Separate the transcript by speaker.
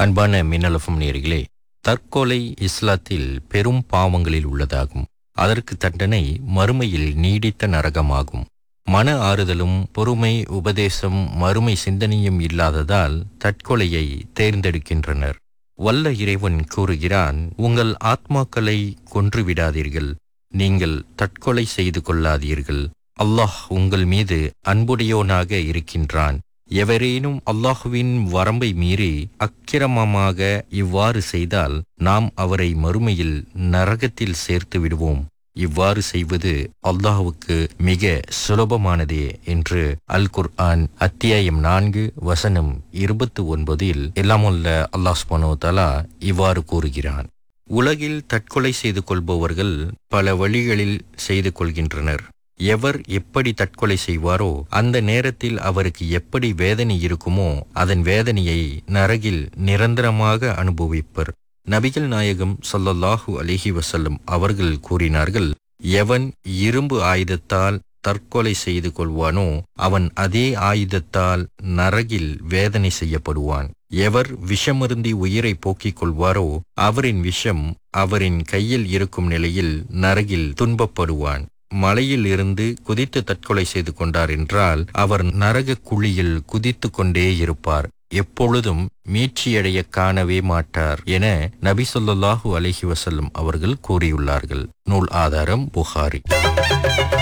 Speaker 1: அன்பான மின்னலஃபம் நேர்களே தற்கொலை இஸ்லாத்தில் பெரும் பாவங்களில் உள்ளதாகும் அதற்கு தண்டனை மறுமையில் நீடித்த நரகமாகும் மன ஆறுதலும் பொறுமை உபதேசம் மறுமை சிந்தனையும் இல்லாததால் தற்கொலையை தேர்ந்தெடுக்கின்றனர் வல்ல இறைவன் கூறுகிறான் உங்கள் ஆத்மாக்களை கொன்றுவிடாதீர்கள் நீங்கள் தற்கொலை செய்து கொள்ளாதீர்கள் அல்லாஹ் உங்கள் மீது அன்புடையோனாக இருக்கின்றான் எவரேனும் அல்லாஹுவின் வரம்பை மீறி அக்கிரமமாக இவ்வாறு செய்தால் நாம் அவரை மறுமையில் நரகத்தில் சேர்த்து விடுவோம் இவ்வாறு செய்வது அல்லாஹுவுக்கு மிக சுலபமானதே என்று அல் குர்ஆன் அத்தியாயம் நான்கு வசனம் இருபத்து ஒன்பதில் எல்லாமுள்ள அல்லாஹ் சுப்ஹானஹு வ தஆலா இவ்வாறு கூறுகிறான் உலகில் தற்கொலை செய்து கொள்பவர்கள் பல வழிகளில் செய்து கொள்கின்றனர் எவர் எப்படி தற்கொலை செய்வாரோ அந்த நேரத்தில் அவருக்கு எப்படி வேதனை இருக்குமோ அதன் வேதனையை நரகில் நிரந்தரமாக அனுபவிப்பர் நபிகள் நாயகம் ஸல்லல்லாஹு அலைஹி வஸல்லம் அவர்கள் கூறினார்கள் எவன் இரும்பு ஆயுதத்தால் தற்கொலை செய்து கொள்வானோ அவன் அதே ஆயுதத்தால் நரகில் வேதனை செய்யப்படுவான் எவர் விஷமருந்தி உயிரை போக்கிக் கொள்வாரோ அவரின் விஷம் அவரின் கையில் இருக்கும் நிலையில் நரகில் துன்பப்படுவான் மலையில் இருந்து குதித்து தற்கொலை செய்து கொண்டார் என்றால் அவர் நரக குழியில் குதித்து கொண்டே இருப்பார் எப்பொழுதும் மீட்சியடைய காணவே மாட்டார் என நபி சொல்லாஹு அலஹி வசல்லம் அவர்கள் கூறியுள்ளார்கள் நூல் ஆதாரம் புகாரி